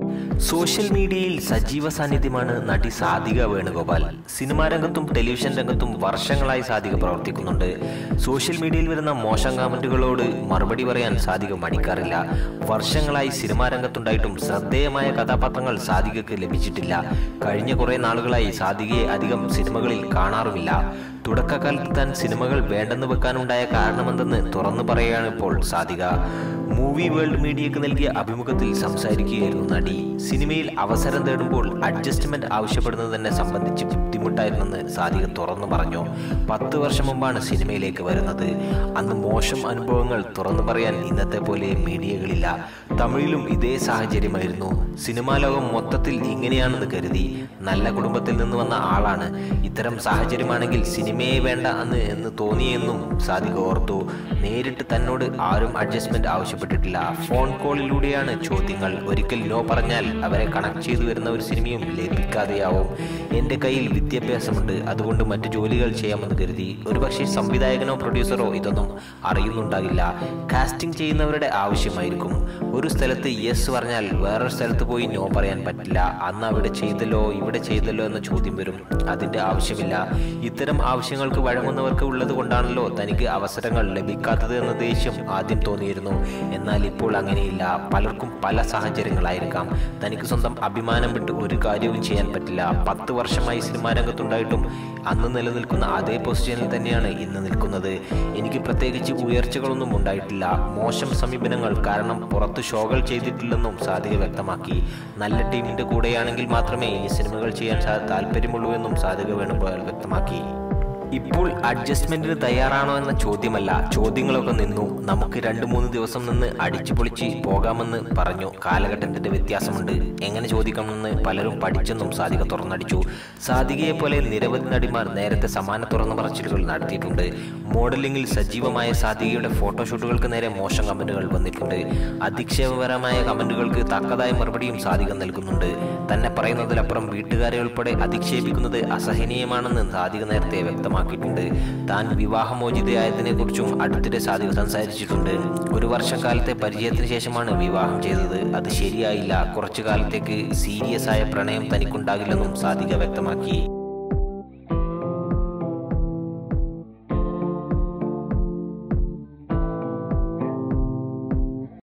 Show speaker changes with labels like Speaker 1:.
Speaker 1: social മീഡിയയിൽ സജീവ സാന്നിധ്യമാണ് നടി സാധിക വേണുഗോപാൽ സിനിമാ രംഗത്തും ടെലിവിഷൻ രംഗത്തും വർഷങ്ങളായി സാധിക പ്രവർത്തിക്കുന്നുണ്ട് സോഷ്യൽ മീഡിയയിൽ വരുന്ന മോശം കമന്റുകളോട് മറുപടി പറയാൻ സാധിക മടിക്കാറില്ല വർഷങ്ങളായി സിനിമാ രംഗത്തുണ്ടായിട്ടും ശ്രദ്ധേയമായ കഥാപാത്രങ്ങൾ സാധികക്ക് ലഭിച്ചിട്ടില്ല കഴിഞ്ഞ കുറെ നാളുകളായി സാധികയെ അധികം സിനിമകളിൽ കാണാറുമില്ല തുടക്കകാലത്ത് താൻ സിനിമകൾ വേണ്ടെന്ന് വെക്കാനുണ്ടായ കാരണമെന്തെന്ന് തുറന്നു പറയുകയാണ് ഇപ്പോൾ സാധിക മൂവി വേൾഡ് മീഡിയക്ക് നൽകിയ അഭിമുഖത്തിൽ സംസാരിക്കുകയായിരുന്നു നടി സിനിമയിൽ അവസരം തേടുമ്പോൾ അഡ്ജസ്റ്റ്മെന്റ് ആവശ്യപ്പെടുന്നത് തന്നെ സംബന്ധിച്ച് ബുദ്ധിമുട്ടായിരുന്നെന്ന് സാധിക തുറന്നു പറഞ്ഞു പത്ത് വർഷം മുമ്പാണ് സിനിമയിലേക്ക് വരുന്നത് അന്ന് മോശം അനുഭവങ്ങൾ തുറന്നു പറയാൻ ഇന്നത്തെ പോലെ മീഡിയകളില്ല തമിഴിലും ഇതേ സാഹചര്യമായിരുന്നു സിനിമാ ലോകം മൊത്തത്തിൽ ഇങ്ങനെയാണെന്ന് കരുതി നല്ല കുടുംബത്തിൽ നിന്ന് വന്ന ആളാണ് ഇത്തരം സാഹചര്യമാണെങ്കിൽ സിനിമയെ വേണ്ട എന്ന് എന്ന് തോന്നിയെന്നും സാദിഖ് ഓർത്തു നേരിട്ട് തന്നോട് ആരും അഡ്ജസ്റ്റ്മെന്റ് ആവശ്യപ്പെട്ടിട്ടില്ല ഫോൺ കോളിലൂടെയാണ് ചോദ്യങ്ങൾ ഒരിക്കൽ നോ പറഞ്ഞാൽ അവരെ കണക്ട് ചെയ്തു വരുന്ന ഒരു സിനിമയും ലഭിക്കാതെയാവും എൻ്റെ കയ്യിൽ വിദ്യാഭ്യാസമുണ്ട് അതുകൊണ്ട് മറ്റു ജോലികൾ ചെയ്യാമെന്ന് കരുതി ഒരുപക്ഷെ സംവിധായകനോ പ്രൊഡ്യൂസറോ ഇതൊന്നും അറിയുന്നുണ്ടാകില്ല കാസ്റ്റിംഗ് ചെയ്യുന്നവരുടെ ആവശ്യമായിരിക്കും ഒരു സ്ഥലത്ത് യെസ് പറഞ്ഞാൽ വേറൊരു സ്ഥലത്ത് പോയി നോ പറയാൻ പറ്റില്ല അന്ന് അവിടെ ചെയ്തല്ലോ ഇവിടെ ചെയ്തല്ലോ എന്ന ചോദ്യം വരും അതിൻ്റെ ആവശ്യമില്ല ഇത്തരം ആവശ്യങ്ങൾക്ക് വഴങ്ങുന്നവർക്ക് ഉള്ളത് കൊണ്ടാണല്ലോ തനിക്ക് അവസരങ്ങൾ ലഭിക്കാത്തത് എന്ന ദേഷ്യം ആദ്യം തോന്നിയിരുന്നു എന്നാൽ ഇപ്പോൾ അങ്ങനെയില്ല പലർക്കും പല സാഹചര്യങ്ങളായിരിക്കാം തനിക്ക് സ്വന്തം അഭിമാനം വിട്ട് ഒരു കാര്യവും ചെയ്യാൻ പറ്റില്ല പത്ത് വർഷമായി സിനിമാ രംഗത്തുണ്ടായിട്ടും അന്ന് നിലനിൽക്കുന്ന അതേ പൊസിഷനിൽ തന്നെയാണ് ഇന്ന് നിൽക്കുന്നത് എനിക്ക് പ്രത്യേകിച്ച് ഉയർച്ചകളൊന്നും ഉണ്ടായിട്ടില്ല മോശം സമീപനങ്ങൾ കാരണം പുറത്ത് ഷോകൾ ചെയ്തിട്ടില്ലെന്നും സാധിക വ്യക്തമാക്കി നല്ല ടീമിന്റെ കൂടെയാണെങ്കിൽ മാത്രമേ ഇനി സിനിമകൾ ചെയ്യാൻ സാ- താല്പര്യമുള്ളൂ എന്നും സാധിക വേണുഗോപാൽ വ്യക്തമാക്കി ഇപ്പോൾ അഡ്ജസ്റ്റ്മെന്റിന് തയ്യാറാണോ എന്ന ചോദ്യമല്ല ചോദ്യങ്ങളൊക്കെ നിന്നു നമുക്ക് രണ്ട് മൂന്ന് ദിവസം നിന്ന് അടിച്ചു പൊളിച്ച് പോകാമെന്ന് പറഞ്ഞു കാലഘട്ടത്തിന്റെ വ്യത്യാസമുണ്ട് എങ്ങനെ ചോദിക്കണമെന്ന് പലരും പഠിച്ചെന്നും സാധിക തുറന്നടിച്ചു സാധികയെ പോലെ നിരവധി നടിമാർ നേരത്തെ സമാന തുറന്നു പറച്ചിലുകൾ നടത്തിയിട്ടുണ്ട് മോഡലിംഗിൽ സജീവമായ സാധികയുടെ ഫോട്ടോഷൂട്ടുകൾക്ക് നേരെ മോശം കമന്റുകൾ വന്നിട്ടുണ്ട് അധിക്ഷേപകരമായ കമന്റുകൾക്ക് തക്കതായ മറുപടിയും സാധിക നൽകുന്നുണ്ട് തന്നെ പറയുന്നതിലപ്പുറം വീട്ടുകാരെ ഉൾപ്പെടെ അധിക്ഷേപിക്കുന്നത് അസഹനീയമാണെന്ന് സാധിക നേരത്തെ വ്യക്തമാക്കിയിട്ടുണ്ട് താൻ വിവാഹമോചിതയായതിനെ കുറിച്ചും അടുത്തിടെ സാധിക സംസാരിച്ചിട്ടുണ്ട് ഒരു വർഷക്കാലത്തെ പരിചയത്തിന് ശേഷമാണ് വിവാഹം ചെയ്തത് അത് ശരിയായില്ല കുറച്ചു കാലത്തേക്ക് സീരിയസ് ആയ പ്രണയം തനിക്കുണ്ടാകില്ലെന്നും സാധിക വ്യക്തമാക്കി